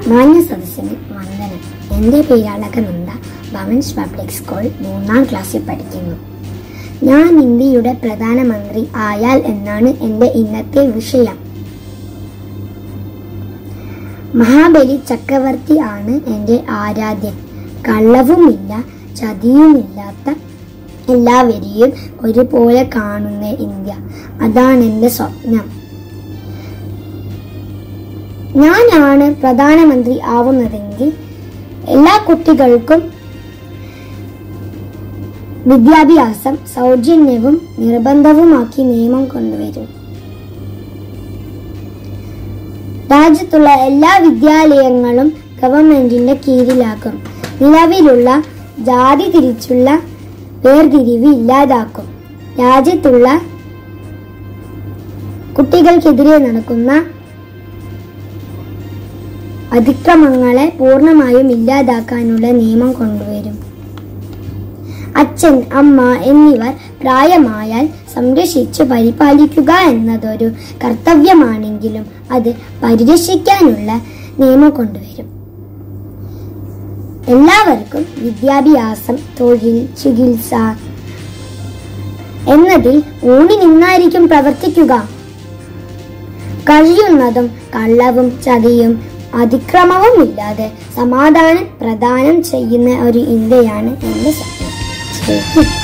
മാന്യ സദസ്സിന് വന്ദനം എൻ്റെ പേര് അളകനന്ദ ഭവൻസ് പബ്ലിക് സ്കൂൾ മൂന്നാം ക്ലാസ്സിൽ പഠിക്കുന്നു ഞാൻ ഇന്ത്യയുടെ പ്രധാനമന്ത്രി ആയാൽ എന്നാണ് എൻ്റെ ഇന്നത്തെ വിഷയം മഹാബലി ചക്രവർത്തി ആണ് എൻ്റെ ആരാധ്യൻ കള്ളവുമില്ല ചതിയുമില്ലാത്ത എല്ലാവരെയും ഒരുപോലെ കാണുന്ന ഇന്ത്യ അതാണ് എൻ്റെ സ്വപ്നം ഞാനാണ് പ്രധാനമന്ത്രി ആവുന്നതെങ്കിൽ എല്ലാ കുട്ടികൾക്കും വിദ്യാഭ്യാസം സൗജന്യവും നിർബന്ധവുമാക്കി നിയമം കൊണ്ടുവരും രാജ്യത്തുള്ള എല്ലാ വിദ്യാലയങ്ങളും ഗവൺമെന്റിന്റെ കീഴിലാക്കും നിലവിലുള്ള ജാതി തിരിച്ചുള്ള വേർതിരിവ് ഇല്ലാതാക്കും രാജ്യത്തുള്ള കുട്ടികൾക്കെതിരെ നടക്കുന്ന അതിക്രമങ്ങളെ പൂർണ്ണമായും ഇല്ലാതാക്കാനുള്ള നിയമം കൊണ്ടുവരും അച്ഛൻ അമ്മ എന്നിവർ പ്രായമായാൽ സംരക്ഷിച്ച് പരിപാലിക്കുക എന്നതൊരു കർത്തവ്യമാണെങ്കിലും അത് പരിരക്ഷിക്കാനുള്ള നിയമം കൊണ്ടുവരും എല്ലാവർക്കും വിദ്യാഭ്യാസം തൊഴിൽ ചികിത്സ എന്നതിൽ ഊണി നിന്നായിരിക്കും പ്രവർത്തിക്കുക കഴിയുന്നതും കള്ളവും ചതിയും അതിക്രമവും ഇല്ലാതെ സമാധാനം പ്രദാനം ചെയ്യുന്ന ഒരു ഇന്ത്യയാണ് എന്റെ സ്വപ്നം ശരി